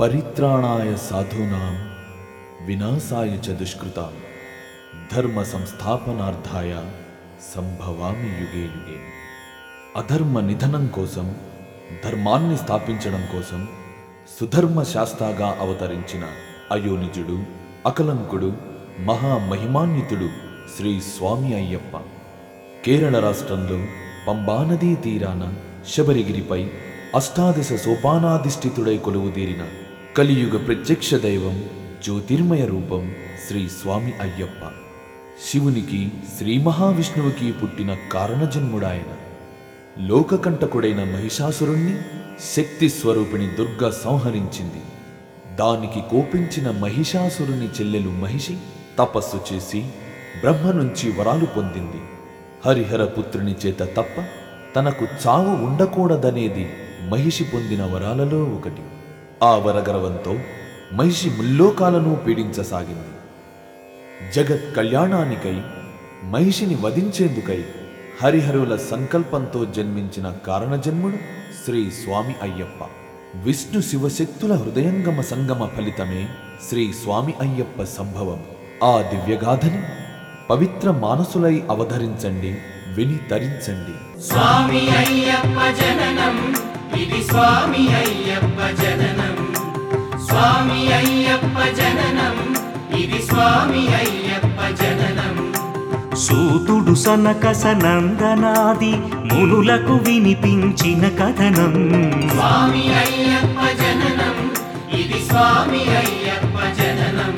పరిత్రాణాయ సాధూనాం వినాశాయ చ దుష్కృతాం ధర్మ సంస్థాపనార్థాయ సంభవామి యుగే యుగే అధర్మ నిధనం కోసం ధర్మాన్ని స్థాపించడం కోసం సుధర్మ శాస్త్రాగా అవతరించిన అయోనిజుడు అకలంకుడు మహామహిమాన్వితుడు శ్రీ స్వామి అయ్యప్ప కేరళ రాష్ట్రంలో పంబానదీ తీరాన శబరిగిరిపై అష్టాదశ సోపానాధిష్ఠితుడై కొలువుదీరిన కలియుగ ప్రత్యక్ష దైవం జ్యోతిర్మయ రూపం శ్రీ స్వామి అయ్యప్ప శివునికి శ్రీ మహావిష్ణువుకి పుట్టిన కారణజన్ముడాయన లోకకంటకుడైన మహిషాసురుణ్ణి శక్తి స్వరూపిణి దుర్గ సంహరించింది దానికి కోపించిన మహిషాసురుని చెల్లెలు మహిషి తపస్సు చేసి బ్రహ్మ నుంచి వరాలు పొందింది హరిహర పుత్రుని చేత తప్ప తనకు చావు ఉండకూడదనేది మహిషి పొందిన వరాలలో ఒకటి ఆ వరగర్వంతో మహిషి ముల్లోకాలను పీడించసాగింది జగత్ కళ్యాణానికై మహిషిని వధించేందుకై హరిహరుల సంకల్పంతో జన్మించిన కారణజన్ముడు శ్రీ స్వామి అయ్యప్ప విష్ణు శివశక్తుల హృదయంగమ సంగమ ఫలితమే శ్రీ స్వామి అయ్యప్ప సంభవం ఆ దివ్యగాథని పవిత్ర మానసులై అవధరించండి విని తరించండి స్వామి అయ్యప్ప జననం ఇది స్వామి అయ్యప్ప జననం స్వామి అయ్యప్ప జననం ఇది స్వామి అయ్యప్ప జననం సూతుడు సనకస నందనాది మునులకు వినిపించిన కథనం స్వామి అయ్యప్ప జననం ఇది స్వామి అయ్యప్ప జననం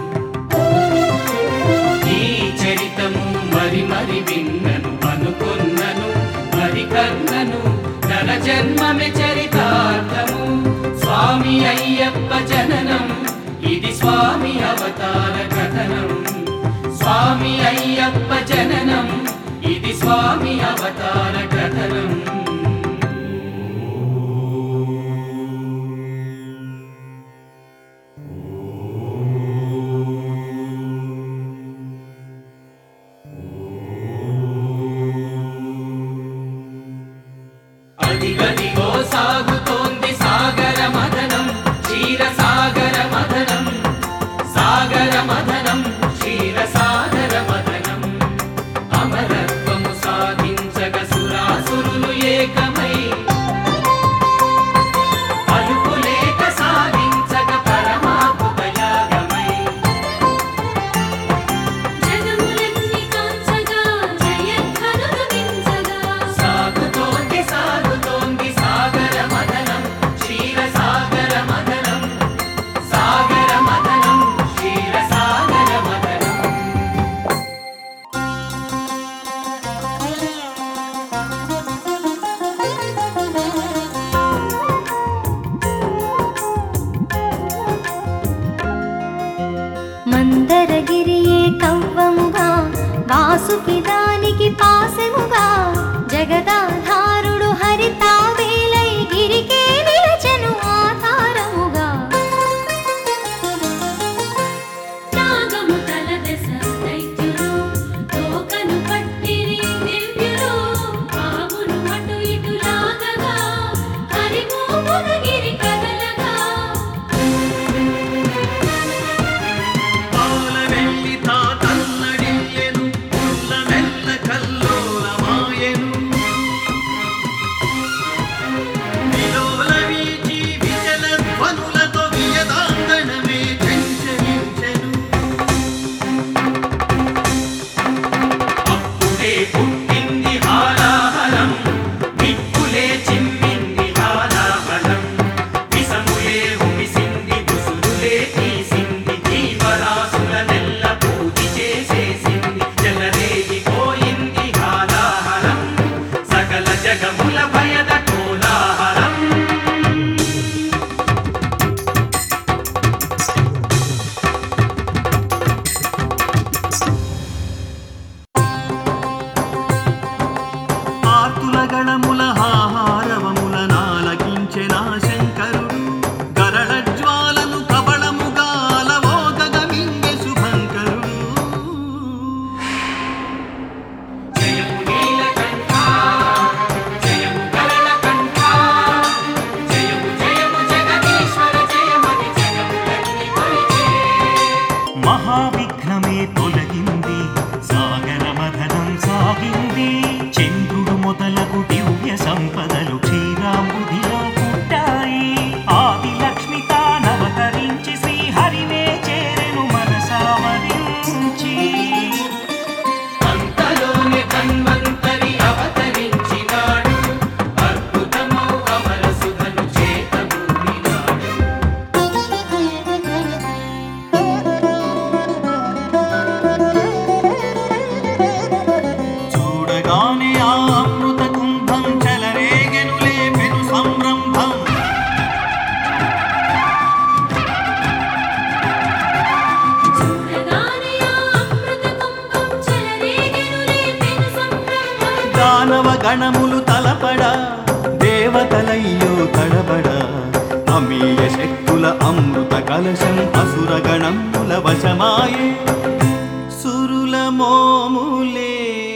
ఈ చరితము మరి మరి విన్నను అనుకున్నను మరి కన్నను నర జన్మమే చరితార్థము స్వామి అయ్యప్ప జననం ఇది స్వామి అవతార కథనం స్వామి అయ్యప్ప జననం ఇది స్వామి అవతార కథనం అదిగదిగో సాగుతోంది సాగర మదనం క్షీర సాగర మదనం సాగర మదనం క్షీర సాగర మదనం అమరత్వము సాధించగ సురాసురులు ఏకమై అలుపులేక సాధించగ పరమాద్భుత యాగమై జగములన్నీ కాంచగా జయధ్వనులు వించగా సాగుతోంది సాగుతోంది సాగర మదనం క్షీర సాగర మదనం సాగర మదనం క్షీర సాగర మదనం మందరగిరియే కవ్వముగా వాసుకి దానికి పాసెముగా జగదాధారుడు హరితావేలై గిరికే నిలచెను ఆధారముగా నాగము తలదెస దైత్యులు తోకను పట్టిరి దివ్యులు ఆవును అటు ఇటు లాగగా హరిమోమున గిరి కదలగా పాలవెల్లి తాతన్నడిల్లెను పుల్ల మెల్ల కల్లోలమాయెను విలోల వీచి విచల ధ్వనులతో వియదాంగణమే చెంచలించెను అప్పుడే పుట్టింది హాలాహలం నిప్పులే చిమ్మింది హాలాహలం దానవ గణములు తలపడా దేవతలయ్యో తడబడా అమీయ శక్తుల అమృత కలశం అసుర గణముల వశమాయే సురుల మోములే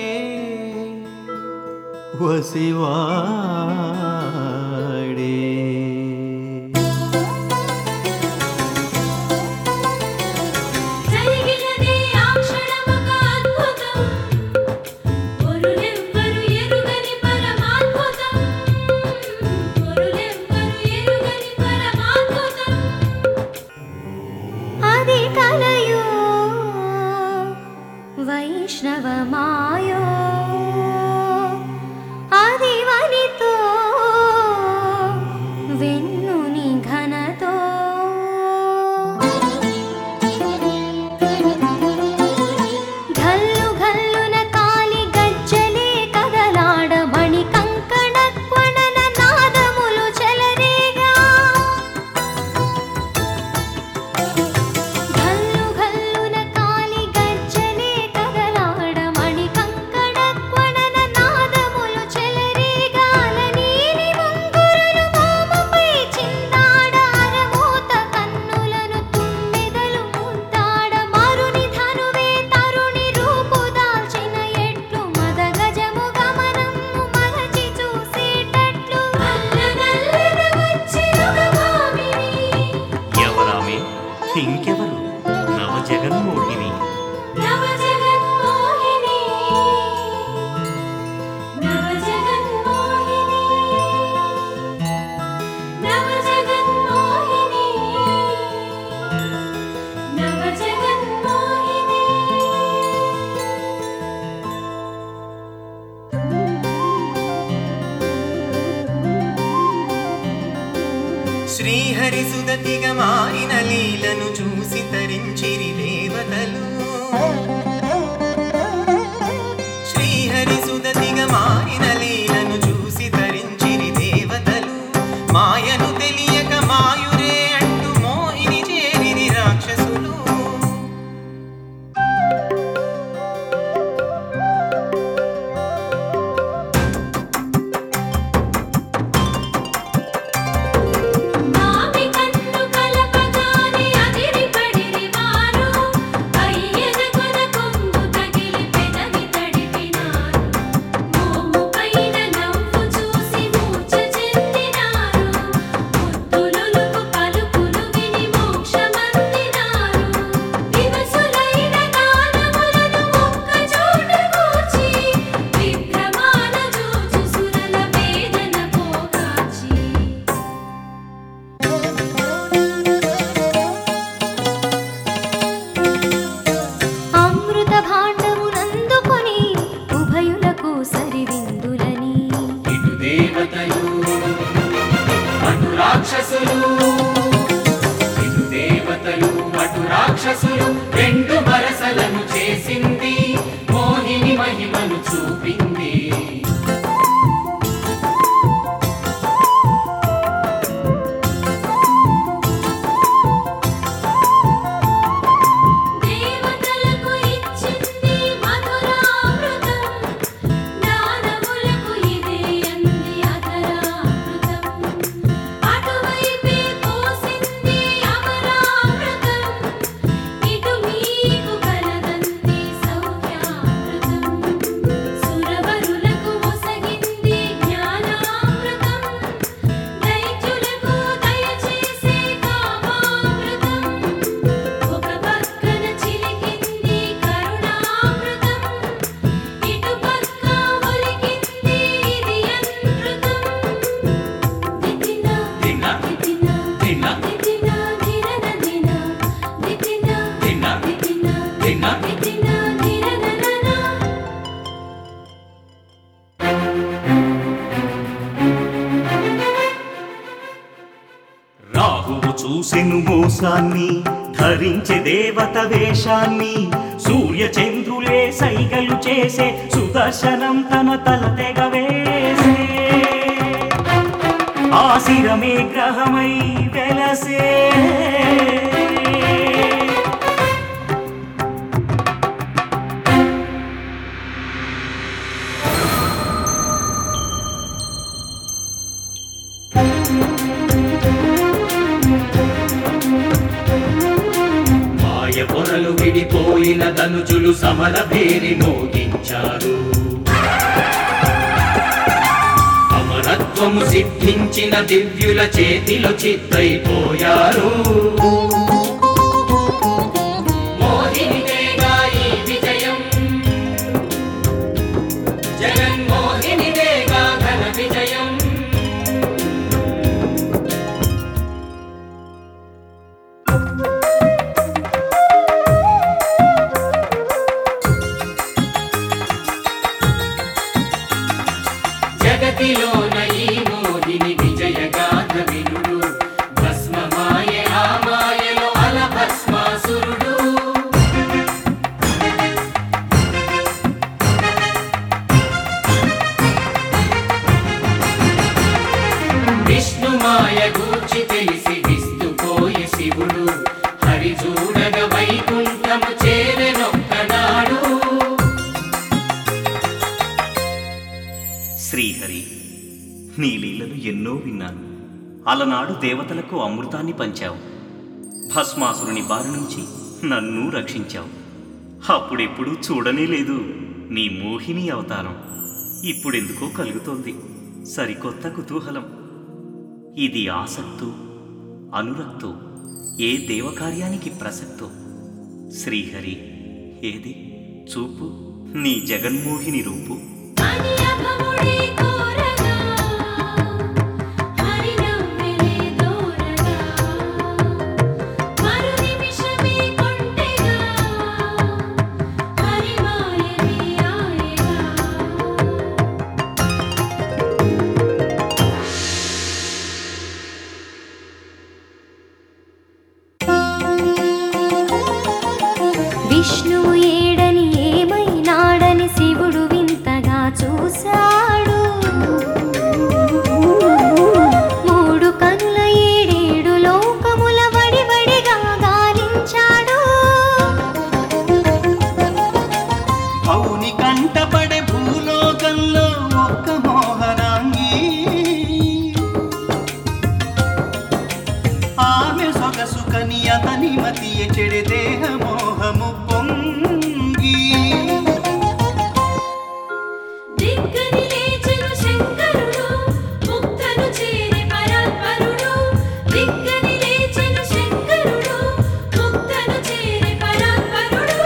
వసివాడే జరిగినదే ఆ క్షణమొక అద్భుతం పొరులెవ్వరు ఎరుగని పరమాద్భుతం పొరులెవ్వరు ఎరుగని పరమాద్భుతం అది కలయో వైష్ణవమాయో అది వనితో వెన్నుని ఘనతో ఘల్లు ఘల్లున కాలి గజ్జలే కదలాడ మణి కంకణ క్వణన నాదములు చెలరేగా ఘల్లు ఘల్లున కాలి గజ్జలే కదలాడ మణి కంకణ క్వణన నాదములు చెలరేగాల నీలి ముంగురులు మోముపై చిందాడ అరమోత కన్నులను తుమ్మెదలు ముద్దాడ మరుని ధనువే తరుణి రూపు దాల్చిన ఎట్లు మద గజము గమనము మరచి చూసేటట్లు అల్లనల్లన వచ్చి ఒక భామిని ఎవరామె ఇంకెవరు నవ జగన్మోహిని నవ జగన్మోహిని నవ జగన్మోహిని నవ జగన్మోహిని నవ జగన్మోహిని శ్రీహరి సుదతిగా మారిన లీలను చూసి తరించిరి దేవతలు శ్రీహరి సుదతిగా మారిన లీలను చూసి తరించిరి దేవతలు మాయను తెలియక మాయురే అంటూ మోహిని చేరిరి రాక్షసులు మామి కన్ను కలపగానే అదిరిపడిరి వారు అయ్యన కొన కొంగు తగిలి పెదవి తడిపినారు మోము పైన నవ్వు చూసి మూర్ఛ చెందినారు ముద్దులులుకు పలుకులు విని మోక్షమందినారు వివసులైన దానములను ఒక్క చోట కూర్చి విభ్రమాన చూచు సురల వేదన పోగాచి అమృత భాండమునందుకొని ఉభయులకు సరివిందులని ఇటు దేవతలు అటు రాక్షసులు ఇటు దేవతలు అటు రాక్షసులు రెండు వరసలను చేసింది మోహిని మహిమను చూపింది దేవతలకు ఇచ్చింది మధురామృతం దానవులకు ఇదే అంది అధరామృతం అటువైపే పోసింది అమరామృతం ఇటు మీకు కలదంది సౌఖ్యామృతం సురవరులకు ఒసగింది జ్ఞానామృతం దైత్యులకు దయచేసే కామామృతం ఒక పక్కన చిలికింది కరుణామృతం ఇటు పక్క ఒలికింది ఇది అమృతం దితిన తిన్నా దితిన తిన్నా దితిన ధిరన దిన దితిన తిన్నా దితిన తిన్నా దితిన ధిరన రాహువు చూసెను మోసాన్ని ధరించే దేవత వేషాన్ని సూర్య చంద్రులే సైగలు చేసే సుదర్శనం తన తల తెగ వేసే ఆశిరమే గ్రహమై వెలసే కూడిన ధనుజులు సమర భేరి మోగించారు అమరత్వము సిద్ధించిన దివ్యుల చేతిలో చిత్తైపోయారు మోహినిదేగా ఈ విజయం జగన్మోహినిదేగా ఘన విజయం జగతిలోన ఈ మోహిని విజయగాథ వినుడు భస్మమాయే ఆ మాయలో అల భస్మాసురుడు విష్ణుమాయ గూర్చి తెలిసి విస్తుపోయే శివుడు హరి చూడగ వైకుంఠము చేరెనొక్కనాడు శ్రీహరి నీ లీలలు ఎన్నో విన్నాను అలనాడు దేవతలకు అమృతాన్ని పంచావు భస్మాసురుని బారి నుంచి నన్ను రక్షించావు అప్పుడెప్పుడు చూడనే లేదు నీ మోహిని అవతారం ఇప్పుడెందుకో కలుగుతోంది సరికొత్త కుతూహలం ఇది ఆసక్తు అనురక్తు ఏ దేవకార్యానికి ప్రసక్తో శ్రీహరి ఏది చూపు నీ జగన్మోహిని రూపు అని అభముడి కోరగా హరి నవ్వెలే దూరగా మరు నిమిషమే కొంటెగా హరి మాయనే ఆయగా విష్ణువు ఏడని ఏమైనాడని శివుడు వింతగా చూశాడు మూడు కనుల ఏడేడు లోకముల వడివడిగా గాలించాడు అవుని కంటపడే భూలోకంలో ఒక్క మోహనాంగి ఆమె సొగసు కని అతని మతి చెడే దేహ మోహము పొంగి దిగ్గని లేచెను శంకరుడు ముక్తను చేరి పరాత్పరుడు దిగ్గని లేచెను శంకరుడు ముక్తను చేరి పరాత్పరుడు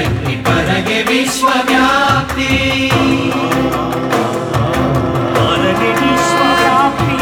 శక్తి పరగే విశ్వవ్యాప్తి పరగే విశ్వవ్యాపి.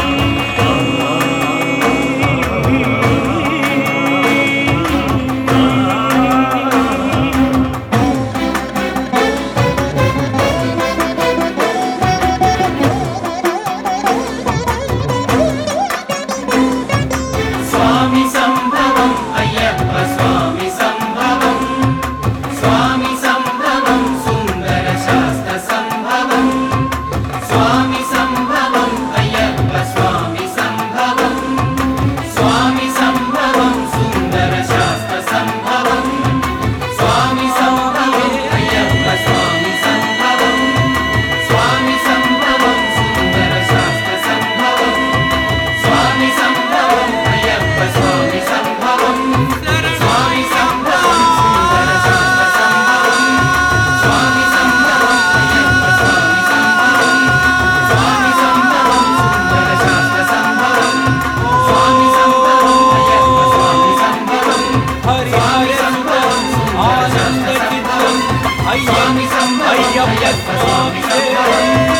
స్వామి సంభవం అయ్యప్ప స్వామి సంభవం స్వామి సంభవం సుందర శాస్త్ర సంభవం స్వామి సంభవం అయ్యప్ప స్వామి సంభవం స్వామి సంభవం సుందర శాస్త్ర సంభవం స్వామి సంభవం అయ్యప్ప స్వామి సంభవం స్వామి సంభవం సుందర శాస్త్ర సంభవం స్వామి సంభవం అయ్యప్ప స్వామి సంభవం స్వామి సంభవం సుందర శాస్త్ర సంభవం స్వామి సంభవం అయ్యప్ప స్వామి సంభవం స్వామి సంభవం సుందర శాస్త్ర సంభవం స్వామి సంభవం అయ్యప్ప స్వామి సంభవం స్వామి సంభవం సుందర శాస్త్ర సంభవం స్వామి సంభవం అయ్యప్ప స్వామి సంభవం